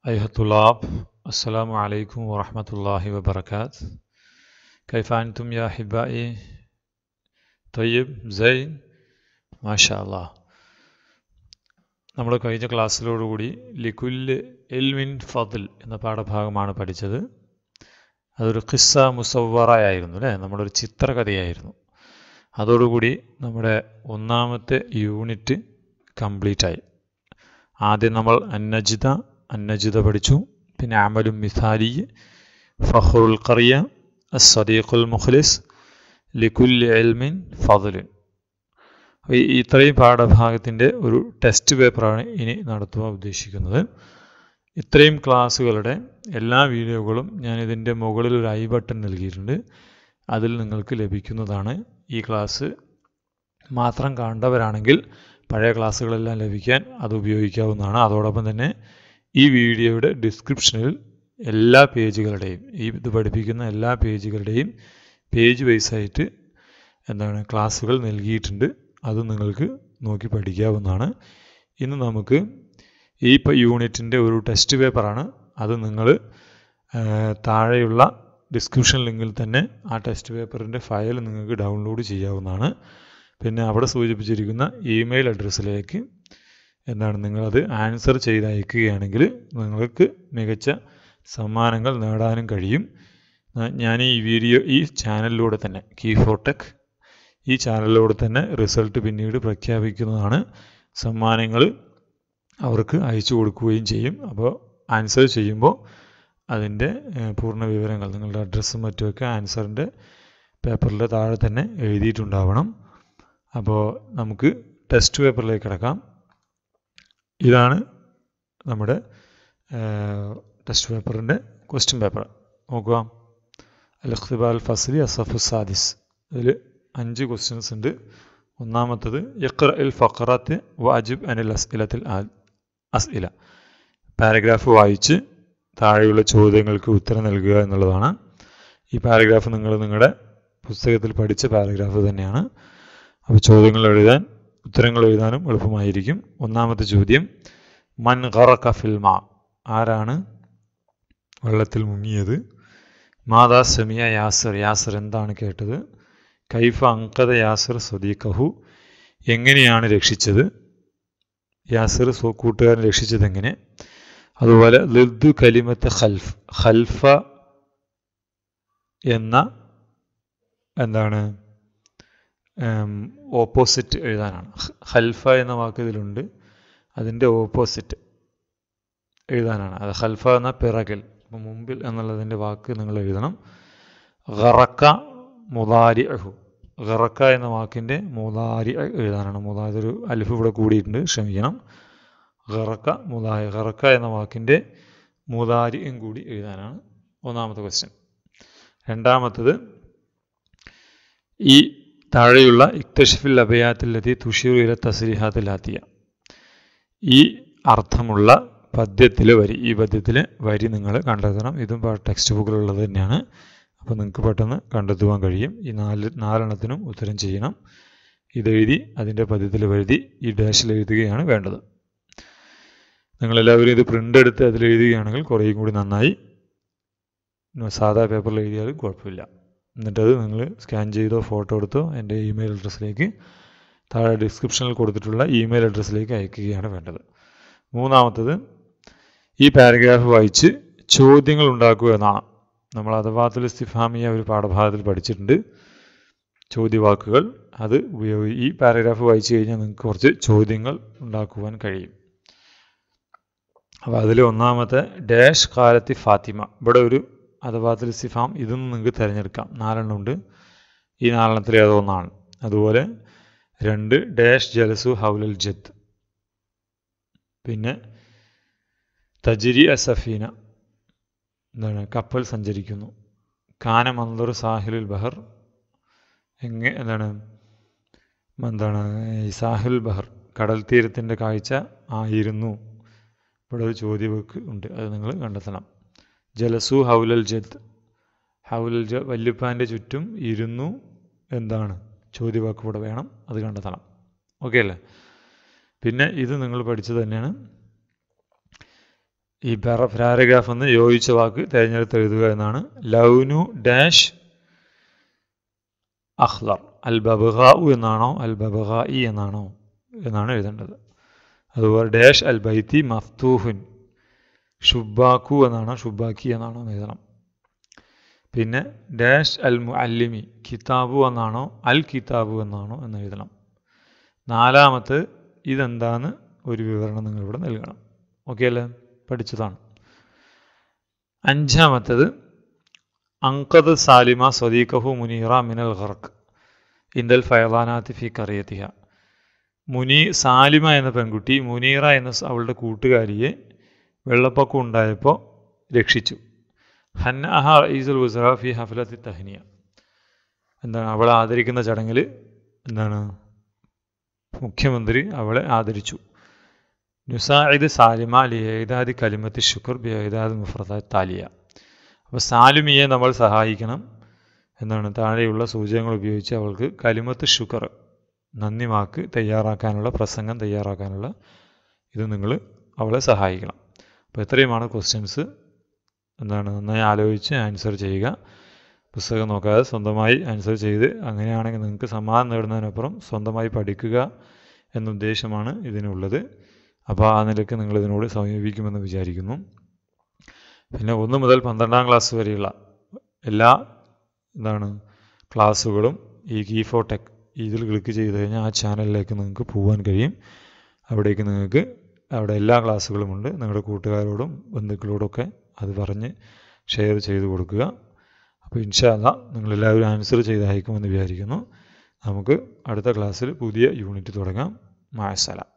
أيها الطلاب السلام عليكم ورحمة الله وبركاته كيف أنتم يا أحبائي طيب زين ما شاء الله നമ്മൾ കഴിഞ്ഞ ക്ലാസ്സിലോടുകൂടി ലിക്കുല് എൽമിൻ ഫതിൽ എന്ന പാഠഭാഗമാണ് പഠിച്ചത് അതൊരു ഖിസ്സ മുസവറായിരുന്നു അല്ലേ നമ്മുടെ ഒരു ചിത്രകഥയായിരുന്നു അതോടുകൂടി നമ്മുടെ ഒന്നാമത്തെ യൂണിറ്റ് കംപ്ലീറ്റ് ആയി ആദ്യം നമ്മൾ അന്നജിത അന്നജിത പഠിച്ചു പിന്നെ അമലും മിസാലി ഫഹ്റുൽ ഖറിയ അസദീഖുൽ മുഖ്ലിസ് ലിക്കുൽ എൽമിൻ ഫضലുൻ ഈ ഇത്രയും പാഠഭാഗത്തിൻ്റെ ഒരു ടെസ്റ്റ് പേപ്പറാണ് ഇനി നടത്തുവാൻ ഉദ്ദേശിക്കുന്നത് ഇത്രയും ക്ലാസ്സുകളുടെ എല്ലാ വീഡിയോകളും ഞാൻ ഇതിൻ്റെ മുകളിൽ ഒരു ഐ ബട്ടൺ നൽകിയിട്ടുണ്ട് അതിൽ നിങ്ങൾക്ക് ലഭിക്കുന്നതാണ് ഈ ക്ലാസ് മാത്രം കണ്ടവരാണെങ്കിൽ പഴയ ക്ലാസ്സുകളെല്ലാം ലഭിക്കാൻ അത് ഉപയോഗിക്കാവുന്നതാണ് അതോടൊപ്പം തന്നെ ഈ വീഡിയോയുടെ ഡിസ്ക്രിപ്ഷനിൽ എല്ലാ പേജുകളുടെയും ഈ ഇത് പഠിപ്പിക്കുന്ന എല്ലാ പേജുകളുടെയും പേജ് വൈസായിട്ട് എന്താണ് ക്ലാസ്സുകൾ നൽകിയിട്ടുണ്ട് അത് നിങ്ങൾക്ക് നോക്കി പഠിക്കാവുന്നതാണ് ഇന്ന് നമുക്ക് ഈ യൂണിറ്റിൻ്റെ ഒരു ടെസ്റ്റ് പേപ്പറാണ് അത് നിങ്ങൾ താഴെയുള്ള ഡിസ്ക്രിപ്ഷൻ ലിങ്കിൽ തന്നെ ആ ടെസ്റ്റ് പേപ്പറിൻ്റെ ഫയൽ നിങ്ങൾക്ക് ഡൗൺലോഡ് ചെയ്യാവുന്നതാണ് പിന്നെ അവിടെ സൂചിപ്പിച്ചിരിക്കുന്ന ഇമെയിൽ അഡ്രസ്സിലേക്ക് എന്താണ് നിങ്ങളത് ആൻസർ ചെയ്ത് അയക്കുകയാണെങ്കിൽ നിങ്ങൾക്ക് മികച്ച സമ്മാനങ്ങൾ നേടാനും കഴിയും ഞാൻ ഈ വീഡിയോ ഈ ചാനലിലൂടെ തന്നെ കീ ഫോർ ടെക് ഈ ചാനലിലൂടെ തന്നെ റിസൾട്ട് പിന്നീട് പ്രഖ്യാപിക്കുന്നതാണ് സമ്മാനങ്ങൾ അവർക്ക് അയച്ചു കൊടുക്കുകയും ചെയ്യും അപ്പോൾ ആൻസർ ചെയ്യുമ്പോൾ അതിൻ്റെ പൂർണ്ണ വിവരങ്ങൾ നിങ്ങളുടെ അഡ്രസ്സും മറ്റുമൊക്കെ ആൻസറിൻ്റെ പേപ്പറിൻ്റെ താഴെ തന്നെ എഴുതിയിട്ടുണ്ടാവണം അപ്പോൾ നമുക്ക് ടെസ്റ്റ് പേപ്പറിലേക്ക് കിടക്കാം ഇതാണ് നമ്മുടെ ടെസ്റ്റ് പേപ്പറിൻ്റെ ക്വസ്റ്റ്യൻ പേപ്പർ നോക്കുക അൽ ഫസ്ലി അസഫു സാദിസ് ഇതിൽ അഞ്ച് ക്വസ്റ്റ്യൻസ് ഉണ്ട് ഒന്നാമത്തത് യഖ്റ ഇൽ ഫഖറത്ത് വാജിബ് അനിൽ അസ്ഇലത്തിൽ അസ്ഇല പാരഗ്രാഫ് വായിച്ച് താഴെയുള്ള ചോദ്യങ്ങൾക്ക് ഉത്തരം നൽകുക എന്നുള്ളതാണ് ഈ പാരഗ്രാഫ് നിങ്ങൾ നിങ്ങളുടെ പുസ്തകത്തിൽ പഠിച്ച പാരഗ്രാഫ് തന്നെയാണ് അപ്പോൾ ചോദ്യങ്ങൾ എഴുതാൻ ഉത്തരങ്ങൾ എഴുതാനും എളുപ്പമായിരിക്കും ഒന്നാമത്തെ ചോദ്യം മൻ ഖറഖ ഫിൽമ ആരാണ് വെള്ളത്തിൽ മുങ്ങിയത് മാതാ സെമിയ യാസർ യാസർ എന്താണ് കേട്ടത് കൈഫ അങ്കത യാസർ സ്വദീഖഹു എങ്ങനെയാണ് രക്ഷിച്ചത് യാസർ കൂട്ടുകാരൻ രക്ഷിച്ചത് എങ്ങനെ അതുപോലെ ലിദ്ദു കലിമത്ത് ഖൽഫ് ഖൽഫ എന്ന എന്താണ് ഓപ്പോസിറ്റ് എഴുതാനാണ് ഖൽഫ എന്ന വാക്ക് ഇതിലുണ്ട് അതിൻ്റെ ഓപ്പോസിറ്റ് എഴുതാനാണ് അത് ഖൽഫ എന്ന പിറകിൽ അപ്പം മുമ്പിൽ എന്നുള്ളതിൻ്റെ വാക്ക് നിങ്ങൾ എഴുതണം ഖറക്ക മുതാരി അഹു ഖറക്ക എന്ന വാക്കിൻ്റെ മുതാരി എഴുതാനാണ് മുതാരി ഒരു അലിഫ് ഇവിടെ കൂടിയിട്ടുണ്ട് ക്ഷമിക്കണം ഖറക്ക മുതാരി ഖറക്ക എന്ന വാക്കിൻ്റെ മുതാരിയും കൂടി എഴുതാനാണ് ഒന്നാമത്തെ ക്വസ്റ്റ്യൻ രണ്ടാമത്തത് ഈ താഴെയുള്ള ഇക്തഷിഫിൽ അഭയാത്തിലെത്തി തുഷീർ ഇല തസ്ലിഹാത്തിൽ ആത്തിയ ഈ അർത്ഥമുള്ള പദ്യത്തിലെ വരി ഈ പദ്യത്തിലെ വരി നിങ്ങൾ കണ്ടെത്തണം ഇതും ടെക്സ്റ്റ് ബുക്കിലുള്ളത് തന്നെയാണ് അപ്പോൾ നിങ്ങൾക്ക് പെട്ടെന്ന് കണ്ടെത്തുവാൻ കഴിയും ഈ നാല് നാലെണ്ണത്തിനും ഉത്തരം ചെയ്യണം ഇതെഴുതി അതിൻ്റെ പദ്യത്തിൽ എഴുതി ഈ ഡാഷിൽ എഴുതുകയാണ് വേണ്ടത് നിങ്ങളെല്ലാവരും ഇത് പ്രിൻ്റ് എടുത്ത് അതിൽ എഴുതുകയാണെങ്കിൽ കുറേയും കൂടി നന്നായി സാധാ പേപ്പറിൽ എഴുതിയാലും കുഴപ്പമില്ല എന്നിട്ടത് നിങ്ങൾ സ്കാൻ ചെയ്തോ ഫോട്ടോ എടുത്തോ എൻ്റെ ഇമെയിൽ അഡ്രസ്സിലേക്ക് താഴെ ഡിസ്ക്രിപ്ഷനിൽ കൊടുത്തിട്ടുള്ള ഇമെയിൽ അഡ്രസ്സിലേക്ക് അയക്കുകയാണ് വേണ്ടത് മൂന്നാമത്തത് ഈ പാരഗ്രാഫ് വായിച്ച് ചോദ്യങ്ങൾ ഉണ്ടാക്കുക എന്നാണ് നമ്മൾ അഥവാത്തുൽ ഇസ്തിഫാമിയ ഒരു പാഠഭാഗത്തിൽ പഠിച്ചിട്ടുണ്ട് ചോദ്യവാക്കുകൾ അത് ഉപയോഗി ഈ പാരഗ്രാഫ് വായിച്ചു കഴിഞ്ഞാൽ നിങ്ങൾക്ക് കുറച്ച് ചോദ്യങ്ങൾ ഉണ്ടാക്കുവാൻ കഴിയും അപ്പോൾ അതിൽ ഒന്നാമത്തെ ഡാഷ് കാലത്തി ഫാത്തിമ ഇവിടെ ഒരു അഥവാത്തുൽ ഇസ്തിഫാം ഇതും നിങ്ങൾക്ക് തിരഞ്ഞെടുക്കാം നാലെണ്ണം ഉണ്ട് ഈ നാലെണ്ണത്തിൽ ഏതോ ഒന്നാണ് അതുപോലെ രണ്ട് ഡാഷ് ജലസു ഹൗലൽ ജത്ത് പിന്നെ തജിരി അസഫീന എന്താണ് കപ്പൽ സഞ്ചരിക്കുന്നു കാന മന്ദർ സാഹിലുൽ ബഹർ എങ്ങനെ എന്താണ് എന്താണ് ഈ സാഹിൽ ബഹർ കടൽ തീരത്തിൻ്റെ കാഴ്ച ആയിരുന്നു ഇവിടെ ഒരു ചോദ്യവക്ക് ഉണ്ട് അത് നിങ്ങൾ കണ്ടെത്തണം ജലസു ഹൗലൽ ജദ് ഹൗലൽ ജ വല്യുപ്പാൻ്റെ ചുറ്റും ഇരുന്നു എന്താണ് ചോദ്യവാക്ക് ഇവിടെ വേണം അത് കണ്ടെത്തണം ഓക്കെ അല്ലേ പിന്നെ ഇത് നിങ്ങൾ പഠിച്ചത് തന്നെയാണ് ഈ പാരഗ്രാഫ് എന്ന് യോജിച്ച വാക്ക് തിരഞ്ഞെടുത്ത് എഴുതുക എന്നാണ് ലൗനു ഡാഷ് അഹ്ലർ അൽ ബബുഹാഉ എന്നാണോ അൽ ബബുഹായി എന്നാണോ എന്നാണ് എഴുതേണ്ടത് അതുപോലെ ഡാഷ് അൽ ബൈത്തി മഫ്തൂഹുൻ ഷുബാക്കു എന്നാണോ ഷുബാക്കി എന്നാണോ എന്ന് എഴുതണം പിന്നെ ഡാഷ് അൽ മുഅല്ലിമി കിതാബു എന്നാണോ അൽ കിതാബു എന്നാണോ എന്ന് എഴുതണം നാലാമത്തെ ഇതെന്താന്ന് ഒരു വിവരണം നിങ്ങൾ ഇവിടെ നൽകണം ഓക്കെ അല്ലേ പഠിച്ചതാണ് അഞ്ചാമത്തത് അങ്കദ് സാലിമ സ്വദീഖഹു മുനീറ മിനൽ ഖർക്ക് ഇന്ദൽ ഫയലാനാത്തി ഫി കറിയത്തിഹ മുനി സാലിമ എന്ന പെൺകുട്ടി മുനീറ എന്ന അവളുടെ കൂട്ടുകാരിയെ വെള്ളപ്പൊക്കം ഉണ്ടായപ്പോൾ രക്ഷിച്ചു ഹന്നഹ റഈസുൽ വുസറ ഫി ഹഫലത്തി തഹ്നിയ എന്താണ് അവളെ ആദരിക്കുന്ന ചടങ്ങിൽ എന്താണ് മുഖ്യമന്ത്രി അവളെ ആദരിച്ചു നുസായിദ് സാലിമ ലിയേദാദി കലിമത്തി ഷുക്ർ ബിയേദാദ് മുഫ്രദ താലിയ അപ്പോൾ സാലിമിയെ നമ്മൾ സഹായിക്കണം എന്നാണ് താഴെയുള്ള സൂചകങ്ങൾ ഉപയോഗിച്ച് അവൾക്ക് കലിമത്ത് ഷുക്കർ നന്ദി വാക്ക് തയ്യാറാക്കാനുള്ള പ്രസംഗം തയ്യാറാക്കാനുള്ള ഇത് നിങ്ങൾ അവളെ സഹായിക്കണം അപ്പോൾ ഇത്രയുമാണ് ക്വസ്റ്റ്യൻസ് എന്താണ് നന്നായി ആലോചിച്ച് ആൻസർ ചെയ്യുക പുസ്തകം നോക്കാതെ സ്വന്തമായി ആൻസർ ചെയ്ത് അങ്ങനെയാണെങ്കിൽ നിങ്ങൾക്ക് സമ്മാനം നേടുന്നതിനപ്പുറം സ്വന്തമായി പഠിക്കുക എന്ന ഉദ്ദേശമാണ് ഇതിനുള്ളത് അപ്പോൾ ആ നിലയ്ക്ക് നിങ്ങൾ ഇതിനോട് സമീപിക്കുമെന്ന് വിചാരിക്കുന്നു പിന്നെ ഒന്ന് മുതൽ പന്ത്രണ്ടാം ക്ലാസ് വരെയുള്ള എല്ലാ എന്താണ് ക്ലാസ്സുകളും ഈ കീഫോടെക് ഇതിൽ ക്ലിക്ക് ചെയ്ത് കഴിഞ്ഞാൽ ആ ചാനലിലേക്ക് നിങ്ങൾക്ക് പോകാൻ കഴിയും അവിടേക്ക് നിങ്ങൾക്ക് അവിടെ എല്ലാ ക്ലാസ്സുകളുമുണ്ട് നിങ്ങളുടെ കൂട്ടുകാരോടും ബന്ധുക്കളോടൊക്കെ അത് പറഞ്ഞ് ഷെയർ ചെയ്ത് കൊടുക്കുക അപ്പോൾ ഇൻഷാല്ല നിങ്ങളെല്ലാവരും ആൻസർ ചെയ്ത് അയക്കുമെന്ന് വിചാരിക്കുന്നു നമുക്ക് അടുത്ത ക്ലാസ്സിൽ പുതിയ യൂണിറ്റ് തുടങ്ങാം മായസലാം